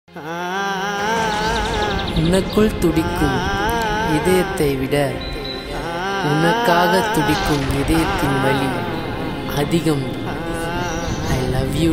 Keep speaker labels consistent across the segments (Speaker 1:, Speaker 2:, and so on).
Speaker 1: உனக்குள் துடிக்கும் இதயத்தை விட உனக்காக துடிக்கும் இதயத்தின் வலி அதிகம் ஐ லவ் யூ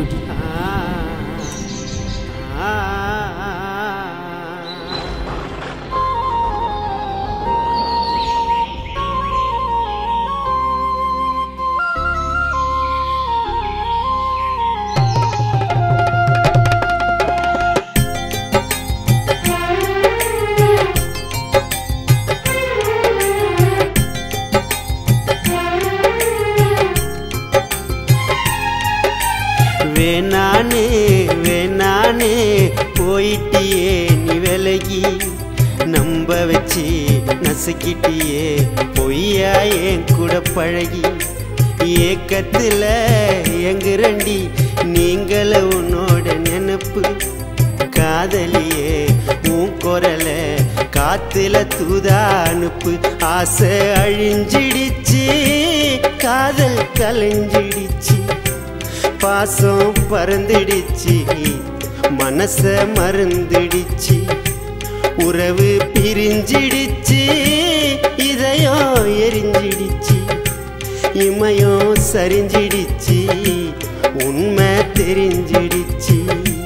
Speaker 2: வேணானே வேணானே போயிட்டியே நீ விலகி நம்ப வச்சு நசுக்கிட்டியே பொய்யா என் கூட பழகி ஏக்கத்துல எங்குரண்டி நீங்கள உன்னோட நினப்பு காதலியே உன் குரல காத்துல தூதா அனுப்பு ஆசை அழிஞ்சிடுச்சு காதல் கலைஞ்சிடுச்சு பாசம் பறந்துடுச்சு மனச மறந்துடுச்சு உறவு பிரிஞ்சிடுச்சு இதயம் எரிஞ்சிடுச்சு இமயம் சரிஞ்சிடுச்சு உண்மை தெரிஞ்சிடுச்சு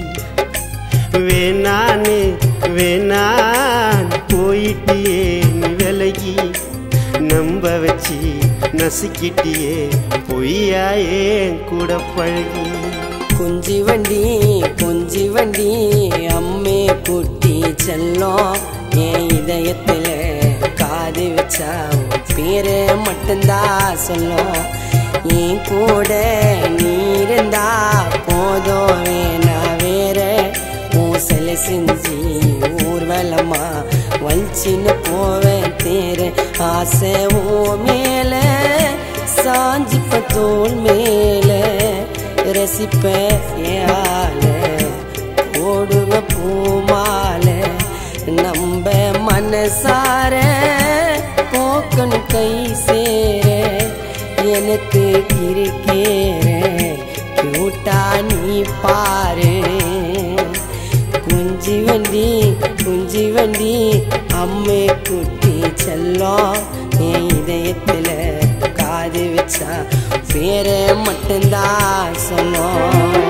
Speaker 2: வேணான்னு வேணான் போயிட்டியே நீ விலகி நம்ப வச்சு நசுக்கிட்டியே பொய்யாயே கூட பழகி
Speaker 1: குஞ்சி வண்டி குஞ்சி வண்டி அம்மே குட்டி செல்லம் என் இதயத்துல காது வச்சா உன் பேரு மட்டும்தான் சொல்லும் என் கூட நீ இருந்தா போதும் வேணா வேற உன் சிலை செஞ்சு ஊர்வலமா வலிச்சின்னு போவேன் தேர ஆசை ஓ மேல சாஞ்சிப்ப தோல் மேல ரசிப்ப ஏல ஓடுவ பூமால நம்ப மனசார போக்கணும் கை சேர எனக்கு கிருக்கேற கியூட்டா நீ பாரு குஞ்சி வண்டி குஞ்சி வண்டி அம்மே குட்டி செல்லம் என் இதயத்துல காது வச்சா பேர மட்டும்தான் சொல்லும்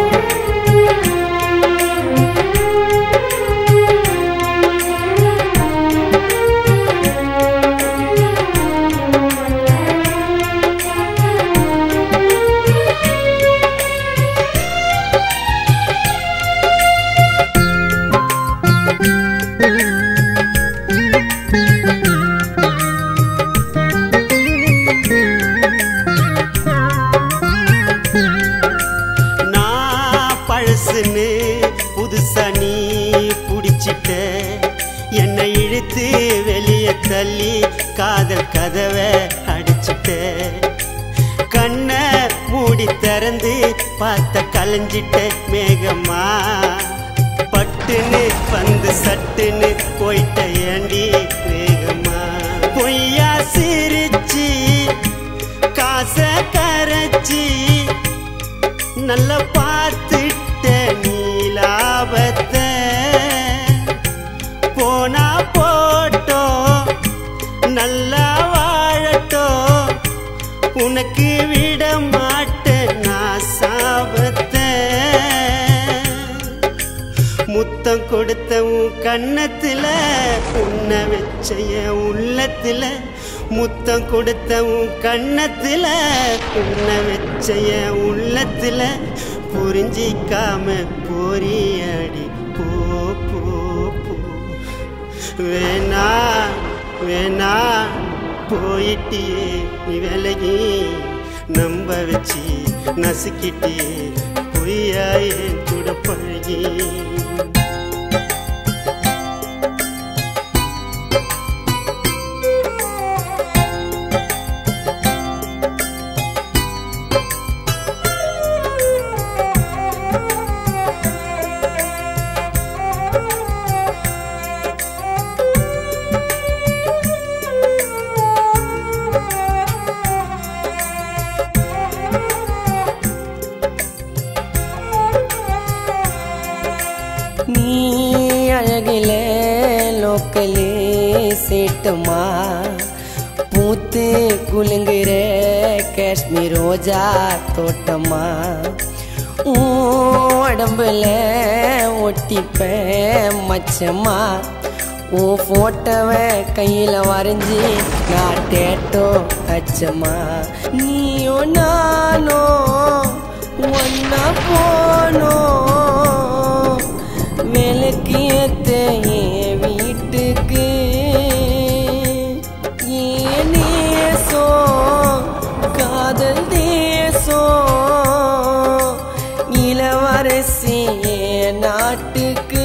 Speaker 2: நான் பழசுன்னு புதுசா நீ புடிச்சிட்ட என்னை இழுத்து வெளியே தள்ளி காதல் கதவை அடிச்சிட்ட கண்ணை மூடி திறந்து பார்த்த கலைஞ்சிட்ட மேகமா பட்டுன்னு வந்து சட்டுன்னு போயிட்ட ஏண்டி வேகமா பொய்யா சிரிச்சு காசை கரைச்சி நல்ல பார்த்துட்ட நீலாபத்தை போனா போட்டோ நல்லா வாழட்டோ உனக்கு விட மாட்டேன் நான் சாபத்தை முத்தம் கொடுத்த உன் கண்ணத்துல உன்னை வச்ச என் உள்ளத்துல முத்தம் கொடுத்த உன் கண்ணத்துல உன்னை வச்ச என் உள்ளத்துல புரிஞ்சிக்காம போறியாடி போ போ போ வேணா வேணா போயிட்டியே நீ விலகி நம்ப வச்சு நசுக்கிட்டியே பொய்யா என் கூட பழகி
Speaker 1: அழகில லோக்கலே சேட்டுமா பூத்து குலுங்குற காஷ்மீர் ரோஜா தோட்டமா உன் உடம்புல ஒட்டிப்ப மச்சமா உன் போட்டோவை கையில வரைஞ்சி நான் டேட்டோ அச்சம்மா நீயோ நானோ ஒன்னா போனோம் விளக்கு ஏத்த என் வீட்டுக்கு ஏன் நேசம் காதல் தேசம் இளவரசி என் நாட்டுக்கு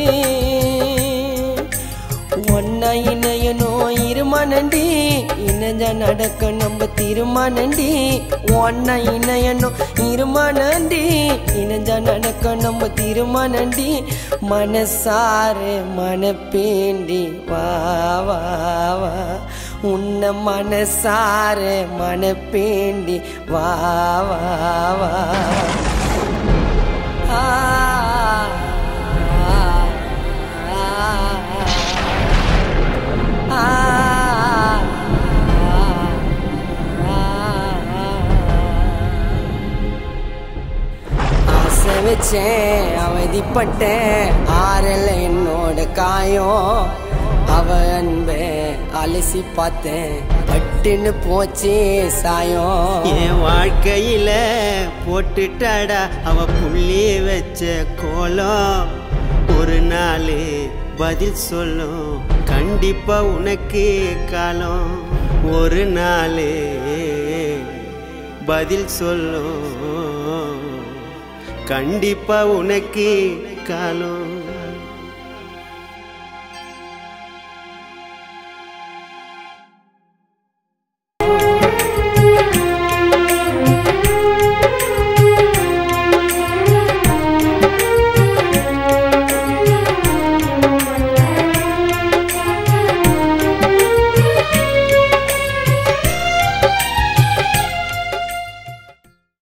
Speaker 1: ஒன்னா இணையனோ இருமனண்டி இணைஞ்ச நடக்க நம்ம தீர்மானண்டி ஒன்னா இணையனோ இருமனண்டி இணைஞ்ச நடக்க நம்ம தீர்மானண்டி மனசாரு மனப்பேண்டி வா வா வா உன்னை மனசாரு மனப்பேண்டி வா வா வா ஆ ஆசை வச்சேன் அவதிப்பட்டேன் ஆறல என்னோட காயம் அவ அன்ப அலசி பார்த்தேன் பட்டுன்னு போச்சே சாயம்
Speaker 2: என் வாழ்க்கையில போட்டுட்டாடா அவ புள்ளி வச்ச கோலம் ஒரு நாள் பதில் சொல்லும் கண்டிப்பா உனக்கு காலம் ஒரு நாள் பதில் சொல்லும் கண்டிப்பா உனக்கு காலம்